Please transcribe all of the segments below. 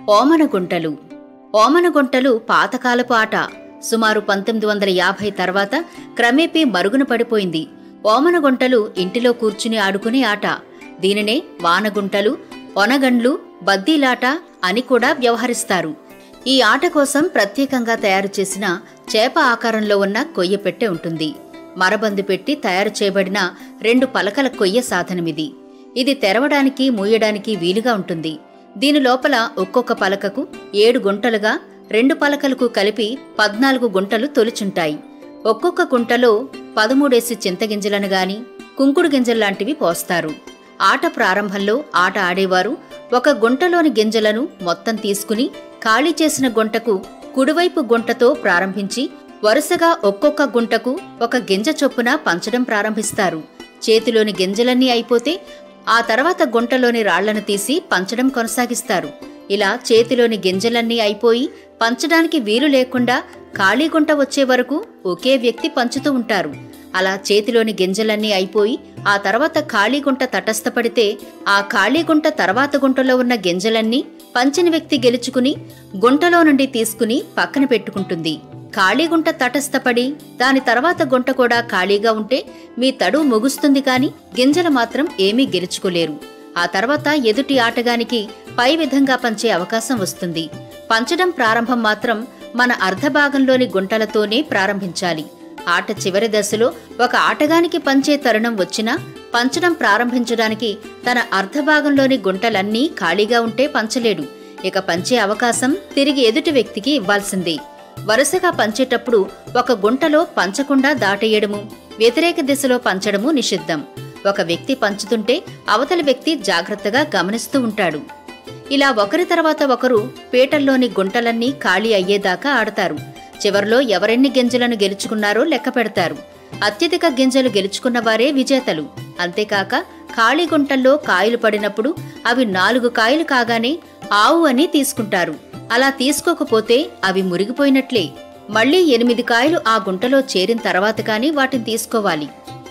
ఓమనగుంటలు ఓమనగుంటలు పాతకాలపు ఆట సుమారు పంతొమ్మిది వందల యాభై తర్వాత క్రమేపీ మరుగున పడిపోయింది ఓమనగుంటలు ఇంటిలో కూర్చుని ఆడుకునే ఆట దీనినే వానగుంటలు ఒనగండ్లు బద్దీలాట అని కూడా వ్యవహరిస్తారు ఈ ఆట కోసం ప్రత్యేకంగా తయారు చేసిన చేప ఆకారంలో ఉన్న కొయ్య పెట్టె ఉంటుంది మరబందు పెట్టి తయారు చేయబడిన రెండు పలకల కొయ్య సాధనమిది ఇది తెరవడానికి మూయడానికి వీలుగా ఉంటుంది దీని లోపల ఒక్కొక్క పలకకు ఏడు గుంటలుగా రెండు పలకలకు కలిపి పద్నాలుగు గుంటలు తొలుచుంటాయి ఒక్కొక్క గుంటలో పదమూడేసి చింతగింజలను గాని కుంకుడు గింజల్లాంటివి పోస్తారు ఆట ప్రారంభంలో ఆట ఆడేవారు ఒక గుంటలోని గింజలను మొత్తం తీసుకుని ఖాళీ చేసిన గుంటకు కుడివైపు గుంటతో ప్రారంభించి వరుసగా ఒక్కొక్క గుంటకు ఒక గింజ చొప్పున పంచడం ప్రారంభిస్తారు చేతిలోని గింజలన్నీ అయిపోతే ఆ తర్వాత గుంటలోని రాళ్లను తీసి పంచడం కొనసాగిస్తారు ఇలా చేతిలోని గింజలన్నీ అయిపోయి పంచడానికి వీలు లేకుండా ఖాళీ గుంట వచ్చే వరకు ఒకే వ్యక్తి పంచుతూ ఉంటారు అలా చేతిలోని గింజలన్నీ అయిపోయి ఆ తర్వాత ఖాళీ గుంట తటస్థపడితే ఆ ఖాళీ గుంట తర్వాత గుంటలో ఉన్న గింజలన్నీ పంచిన వ్యక్తి గెలుచుకుని గుంటలో నుండి తీసుకుని పక్కన పెట్టుకుంటుంది ఖాళీ గుంట తటస్థపడి దాని తర్వాత గుంట కూడా ఖాళీగా ఉంటే మీ తడువు ముగుస్తుంది కాని గింజలు మాత్రం ఏమీ గెలుచుకోలేరు ఆ తర్వాత ఎదుటి ఆటగానికి పై విధంగా పంచే అవకాశం వస్తుంది పంచడం ప్రారంభం మాత్రం మన అర్ధభాగంలోని గుంటలతోనే ప్రారంభించాలి ఆట చివరి దశలో ఒక ఆటగానికి పంచే తరుణం వచ్చినా పంచడం ప్రారంభించడానికి తన అర్ధభాగంలోని గుంటలన్నీ ఖాళీగా ఉంటే పంచలేడు ఇక పంచే అవకాశం తిరిగి ఎదుటి వ్యక్తికి ఇవ్వాల్సిందే వరుసగా పంచేటప్పుడు ఒక గుంటలో పంచకుండా దాటేయడము వ్యతిరేక దిశలో పంచడము నిషిద్ధం ఒక వ్యక్తి పంచుతుంటే అవతలి వ్యక్తి జాగ్రత్తగా గమనిస్తూ ఉంటాడు ఇలా ఒకరి తర్వాత ఒకరు పీటల్లోని గుంటలన్నీ ఖాళీ అయ్యేదాకా ఆడతారు చివర్లో ఎవరెన్ని గింజలను గెలుచుకున్నారో లెక్క పెడతారు అత్యధిక గింజలు గెలుచుకున్న వారే విజేతలు అంతేకాక ఖాళీ గుంటల్లో కాయలు పడినప్పుడు అవి నాలుగు కాయలు కాగానే ఆవు అని తీసుకుంటారు అలా తీసుకోకపోతే అవి మురిగిపోయినట్లే మళ్ళీ ఎనిమిది కాయలు ఆ గుంటలో చేరిన తర్వాత కాని వాటిని తీసుకోవాలి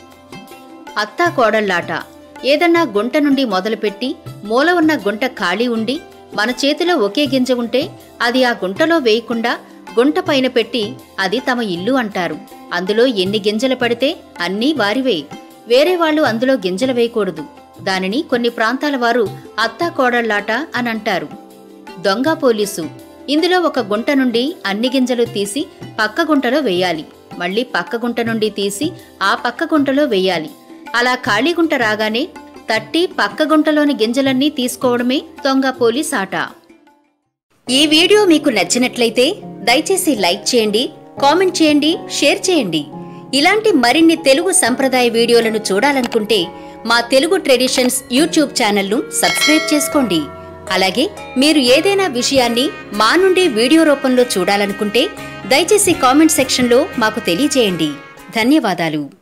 అత్తా కోడళ్లాట ఏదన్నా గుంట నుండి మొదలుపెట్టి మూల ఉన్న గుంట ఖాళీ ఉండి మన చేతిలో ఒకే గింజ ఉంటే అది ఆ గుంటలో వేయకుండా గుంట పైన పెట్టి అది తమ ఇల్లు అంటారు అందులో ఎన్ని గింజలు పడితే అన్నీ వారివే వేరే వాళ్ళు అందులో గింజలు వేయకూడదు దానిని కొన్ని ప్రాంతాల వారు అత్తా కోడళ్లాట అని అంటారు దొంగ పోలీసు ఇందులో ఒక గుంట నుండి అన్ని గింజలు తీసి పక్క గుంటలో వేయాలి మళ్ళీ పక్క గుంట నుండి తీసి ఆ పక్క గుంటలో వేయాలి అలా ఖాళీ గుంట రాగానే తట్టి పక్క గుంటలోని గింజలన్నీ తీసుకోవడమే దొంగ పోలీస్ ఆట ఈ వీడియో మీకు నచ్చినట్లయితే దయచేసి లైక్ చేయండి కామెంట్ చేయండి షేర్ చేయండి ఇలాంటి మరిన్ని తెలుగు సంప్రదాయ వీడియోలను చూడాలనుకుంటే మా తెలుగు ట్రెడిషన్స్ యూట్యూబ్ ఛానల్ను సబ్స్క్రైబ్ చేసుకోండి అలాగే మీరు ఏదైనా విషయాన్ని మా నుండి వీడియో రూపంలో చూడాలనుకుంటే దయచేసి కామెంట్ సెక్షన్లో మాకు తెలియజేయండి ధన్యవాదాలు